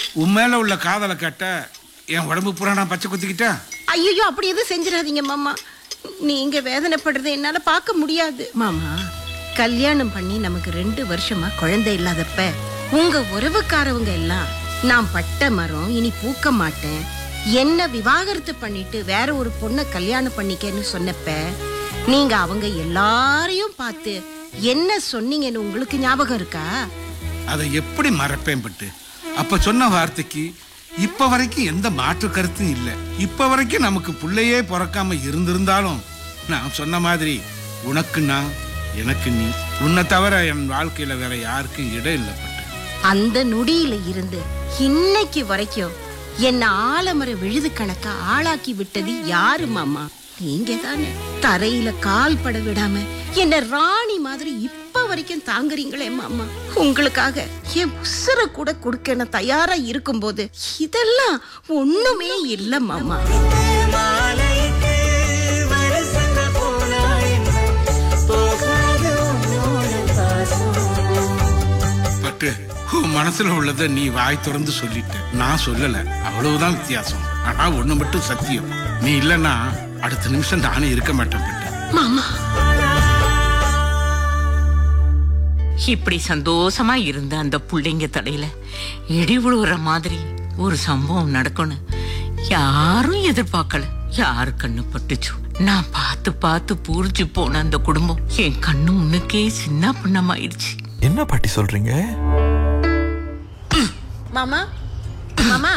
உன் மேல உள்ள காதலை கேட்ட என் உடம்பு பூரா நான் பச்சை குத்திக்கிட்டேன் ஐயோ அப்படி எதுவும் செஞ்சிடாதீங்க மாமா நீங்க வேதனைப்படுறதை என்னால பார்க்க முடியாது மாமா கல்யாணம் பண்ணி நமக்கு ரெண்டு வருஷமா குழந்தை இல்லாதப்ப உங்க உறவுக்காரவங்க எல்லாம் நான் பட்ட மரம் இனி பூக்க மாட்டேன் என்ன விவாகரத்து பண்ணிட்டு வேற ஒரு பொண்ணை கல்யாணம் பண்ணிக்கன்னு சொன்னப்ப நீங்க அவங்க எல்லாரையும் பார்த்து என்ன சொன்னீங்கன்னு உங்களுக்கு ஞாபகம் இருக்கா அதை எப்படி மறப்பேன் பட்டு அப்ப சொன்ன வார்த்தைக்கு இப்ப வரைக்கும் எந்த மாற்று கருத்தும் இல்லை இப்ப வரைக்கும் நமக்கு புள்ளையே பிறக்காம இருந்திருந்தாலும் நான் சொன்ன மாதிரி உனக்கு நான் எனக்கு நீ உன்னை தவிர என் வாழ்க்கையில வேற யாருக்கும் இடம் இல்லை பட்டு அந்த நொடியில இருந்து இன்னைக்கு வரைக்கும் என்ன ஆலமர விழுது கணக்கா ஆளாக்கி விட்டது யாரு மாமா நீங்க தானே தரையில கால் பட விடாம என்ன ராணி மாதிரி இப்ப வரைக்கும் தாங்குறீங்களே மாமா உங்களுக்காக என் உசுர கூட கொடுக்க நான் தயாரா இருக்கும்போது இதெல்லாம் ஒண்ணுமே இல்ல மாமா மாலைக்கு வருஷங்க போனாய் போகாது உன்னோட பாசம் பட்டு உன் மனசுல உள்ளதை நீ வாய் திறந்து சொல்லிட்ட நான் சொல்லல அவ்வளவுதான் வித்தியாசம் ஆனா ஒண்ணு மட்டும் சத்தியம் நீ இல்லைன்னா அடுத்த நிமிஷம் நானே இருக்க மாட்டேன் பட்டு மாமா இப்படி சந்தோஷமா இருந்த அந்த புள்ளைங்க தடையில இடி விழுவுற மாதிரி ஒரு சம்பவம் நடக்கணும் யாரும் எதிர்பார்க்கல யாரு கண்ணு பட்டுச்சு நான் பார்த்து பார்த்து பூரிச்சு போன அந்த குடும்பம் என் கண்ணு முன்னுக்கே சின்ன பின்னமாயிடுச்சு என்ன பாட்டி சொல்றீங்க மாமா மாமா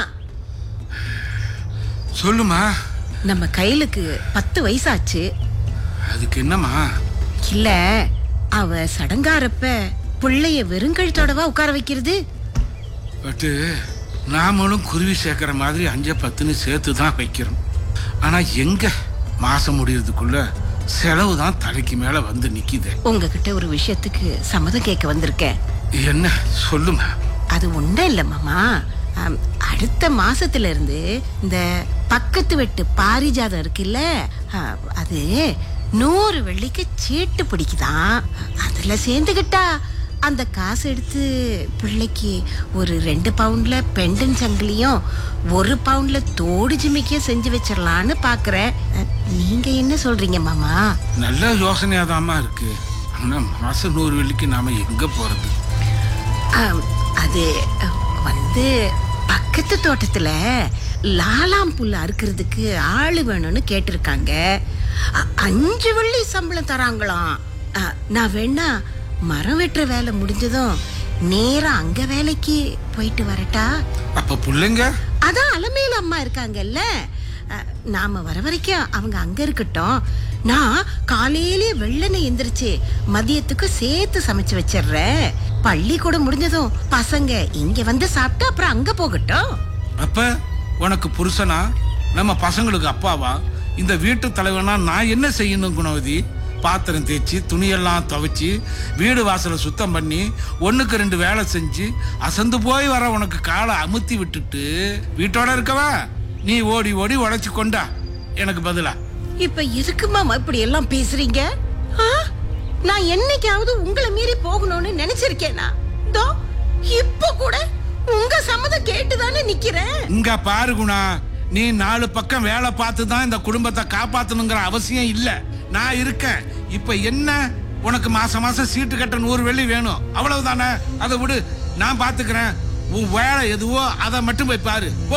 சொல்லுமா நம்ம கையிலுக்கு பத்து வயசாச்சு அதுக்கு என்னம்மா இல்ல அவ சடங்காரப்ப புள்ளைய வெறுங்கழுத்தோடவா உட்கார வைக்கிறது பட்டு நாமளும் குருவி சேர்க்கிற மாதிரி அஞ்ச பத்துன்னு சேர்த்து தான் வைக்கிறோம் ஆனா எங்க மாசம் முடியறதுக்குள்ள செலவு தான் தலைக்கு மேல வந்து நிக்குது உங்ககிட்ட ஒரு விஷயத்துக்கு சம்மதம் கேட்க வந்திருக்கேன் என்ன சொல்லுமா அது ஒண்ணும் இல்ல மாமா ஆம், அடுத்த மாசத்துல இருந்து இந்த பக்கத்து வெட்டு பாரிஜாதம் இருக்குல்ல ஆ, அது நூறு வெள்ளிக்கு சீட்டு பிடிக்குதாம் அதுல சேர்ந்துகிட்டா அந்த காசு எடுத்து பிள்ளைக்கு ஒரு ரெண்டு பவுண்ட்ல பெண்டன் சங்கிலியும் ஒரு பவுண்ட்ல தோடு ஜிமிக்கியும் செஞ்சு வச்சிடலான்னு பாக்குறேன் அ, நீங்க என்ன சொல்றீங்க மாமா நல்ல யோசனையாதாம்மா இருக்கு ஆனா மாசம் நூறு வெள்ளிக்கு நாம எங்க போறது ஆம், அது அ, வந்து பக்கத்து தோட்டத்துல லாலாம் புல் அறுக்கிறதுக்கு ஆளு வேணும்னு கேட்டிருக்காங்க அ- அஞ்சு வெள்ளி சம்பளம் தராங்களாம் அ, நான் வேணா மரம் வெட்டுற வேலை முடிஞ்சதும் நேரா அங்க வேலைக்கு போயிட்டு வரட்டா அப்ப புள்ளைங்க அதான் அலமேல அம்மா இருக்காங்கல்ல அஹ், நாம வர வரைக்கும் அவங்க அங்க இருக்கட்டும் நான் காலையிலே வெள்ளனை எந்திரிச்சு மதியத்துக்கு சேர்த்து சமைச்சு வச்சிடுறேன் பள்ளிக்கூடம் முடிஞ்சதும் பசங்க இங்க வந்து சாப்பிட்டு அப்புறம் அங்க போகட்டும் அப்ப உனக்கு புருஷனா நம்ம பசங்களுக்கு அப்பாவா இந்த வீட்டு தலைவனா நான் என்ன செய்யணும் குணவதி பாத்திரம் தேய்ச்சி துணியெல்லாம் துவைச்சி வீடு வாசலை சுத்தம் பண்ணி ஒண்ணுக்கு ரெண்டு வேலை செஞ்சு அசந்து போய் வர உனக்கு காலை அமுத்தி விட்டுட்டு வீட்டோட இருக்கவா நீ ஓடி ஓடி உழைச்சு கொண்டா எனக்கு பதிலா இப்ப எதுக்கு மாமா இப்படி எல்லாம் பேசுறீங்க ஆ? நான் என்னைக்காவது உங்களை மீறி போகணும்னு நினைச்சிருக்கேனா தோ இப்ப கூட உங்க சம்மதம் கேட்டுதானே நிக்கிறேன் இங்க பாரு குணா நீ நாலு பக்கம் வேலை பார்த்து தான் இந்த குடும்பத்தை காப்பாத்தணுங்கிற அவசியம் இல்ல நான் இருக்கேன் இப்ப என்ன உனக்கு மாசம் மாசம் சீட்டு கட்ட நூறு வெள்ளி வேணும் அவ்வளவுதானே அதை விடு நான் பாத்துக்கிறேன் உன் வேலை எதுவோ அதை மட்டும் போய் பாரு போ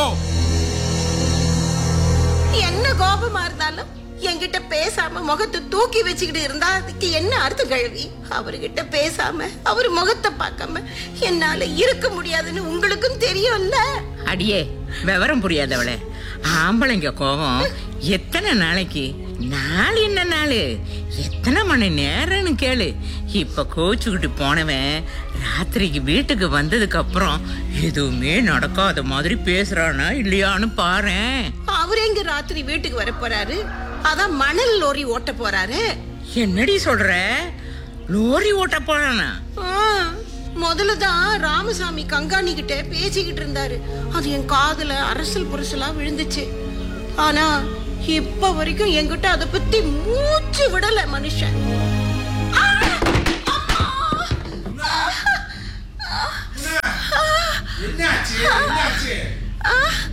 என்ன கோபமா இருந்தாலும் என்கிட்ட பேசாம முகத்தை தூக்கி வச்சுக்கிட்டு இருந்தா அதுக்கு என்ன அர்த்தம் கழுவி அவர்கிட்ட பேசாம அவர் முகத்தை பார்க்காம என்னால இருக்க முடியாதுன்னு உங்களுக்கும் தெரியும்ல அடியே விவரம் புரியாதவளே ஆம்பளைங்க கோபம் எத்தனை நாளைக்கு நாள் என்ன நாள் எத்தனை மணி நேரம்னு கேளு இப்ப கோச்சுக்கிட்டு போனவன் ராத்திரிக்கு வீட்டுக்கு வந்ததுக்கு அப்புறம் எதுவுமே நடக்காத மாதிரி பேசுறானா இல்லையான்னு பாரேன் அவர் எங்க ராத்திரி வீட்டுக்கு வர போறாரு அதான் மணல் லோரி ஓட்ட போறாரு என்னடி சொல்ற லோரி ஓட்ட போறானா ஆ, முதல்ல தான் ராமசாமி கங்காணி கிட்ட பேசிக்கிட்டு இருந்தாரு அது என் காதுல அரசல் புரசலா விழுந்துச்சு ஆனா இப்ப வரைக்கும் என்கிட்ட அதை பத்தி மூச்சு விடல மனுஷன் ஆ! அம்மா! என்னாச்சு என்னாச்சு ஆ,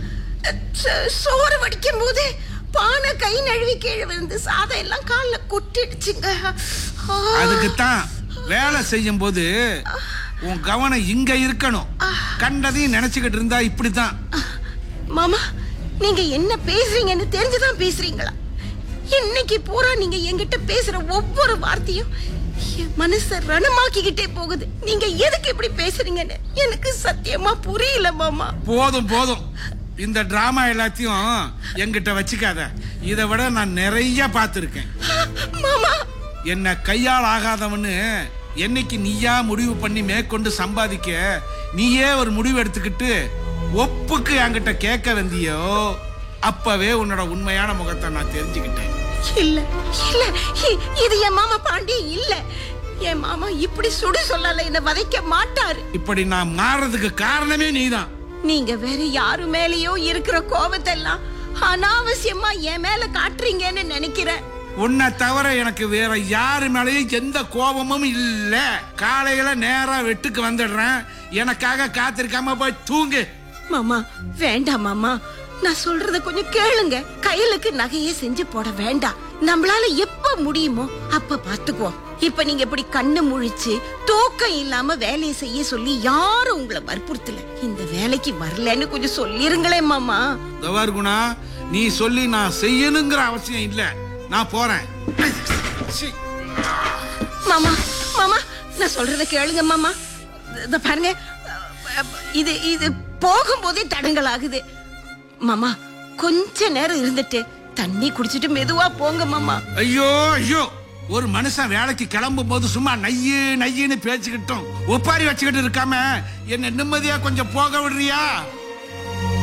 ச- சோறு வடிக்கும் போது பானை கை நழுவி கீழே விழுந்து சாதம் எல்லாம் காலில் கொட்டிடுச்சுங்க ஆ, அதுக்குத்தான் வேலை செய்யும் போது உன் கவனம் இங்க இருக்கணும் கண்டதையும் நினைச்சுக்கிட்டு இருந்தா இப்படித்தான் மாமா நீங்க என்ன பேசுறீங்கன்னு தெரிஞ்சுதான் பேசுறீங்களா இன்னைக்கு பூரா நீங்க என்கிட்ட பேசுற ஒவ்வொரு வார்த்தையும் என் மனச ரணமாக்கிக்கிட்டே போகுது நீங்க எதுக்கு இப்படி பேசுறீங்கன்னு எனக்கு சத்தியமா புரியல மாமா போதும் போதும் இந்த டிராமா எல்லாத்தையும் என்கிட்ட வச்சுக்காத இதை விட நான் நிறைய பார்த்துருக்கேன் மாமா என்ன கையால் ஆகாதவன்னு என்னைக்கு நீயா முடிவு பண்ணி மேற்கொண்டு சம்பாதிக்க நீயே ஒரு முடிவு எடுத்துக்கிட்டு ஒப்புக்கு என்கிட்ட கேட்க வந்தியோ அப்பவே உன்னோட உண்மையான முகத்தை நான் தெரிஞ்சுக்கிட்டேன் இல்ல இல்ல இ- இது என் மாமா பாண்டியன் இல்ல என் மாமா இப்படி சுடு சொல்லால என்ன வதைக்க மாட்டாரு இப்படி நான் மாறுறதுக்கு காரணமே நீதான் நீங்க வேற யாரு மேலயோ இருக்கிற கோபத்தை எல்லாம் அனாவசியமா என் மேல காட்டுறீங்கன்னு நினைக்கிறேன் உன்னை தவிர எனக்கு வேற யாரு மேலேயும் எந்த கோபமும் இல்ல காலையில நேரா வெட்டுக்கு வந்துடுறேன் எனக்காக காத்திருக்காம போய் தூங்கு மாமா வேண்டாம் மாமா நான் சொல்றத கொஞ்சம் கேளுங்க கையிலுக்கு நகையே செஞ்சு போட வேண்டாம் நம்மளால எப்ப முடியுமோ அப்ப பாத்துக்குவோம் இப்ப நீங்க இப்படி கண்ணு முழிச்சு தூக்கம் இல்லாம வேலையை செய்ய சொல்லி யாரும் உங்களை வற்புறுத்தல இந்த வேலைக்கு வரலன்னு கொஞ்சம் சொல்லிருங்களேன் மாமா தவார் குணா நீ சொல்லி நான் செய்யணுங்கிற அவசியம் இல்ல நான் போறேன் சீ. மாமா மாமா நான் சொல்றத கேளுங்க மாமா இத பாருங்க இது இது போகும்போதே தடங்கல் ஆகுது மாமா கொஞ்ச நேரம் இருந்துட்டு தண்ணி குடிச்சிட்டு மெதுவா போங்க மாமா ஐயோ ஐயோ ஒரு மனுஷன் வேலைக்கு கிளம்பும் போது சும்மா நையு நையின்னு பேச்சுக்கிட்டோம் ஒப்பாரி வச்சுக்கிட்டு இருக்காம என்ன நிம்மதியா கொஞ்சம் போக விடுறியா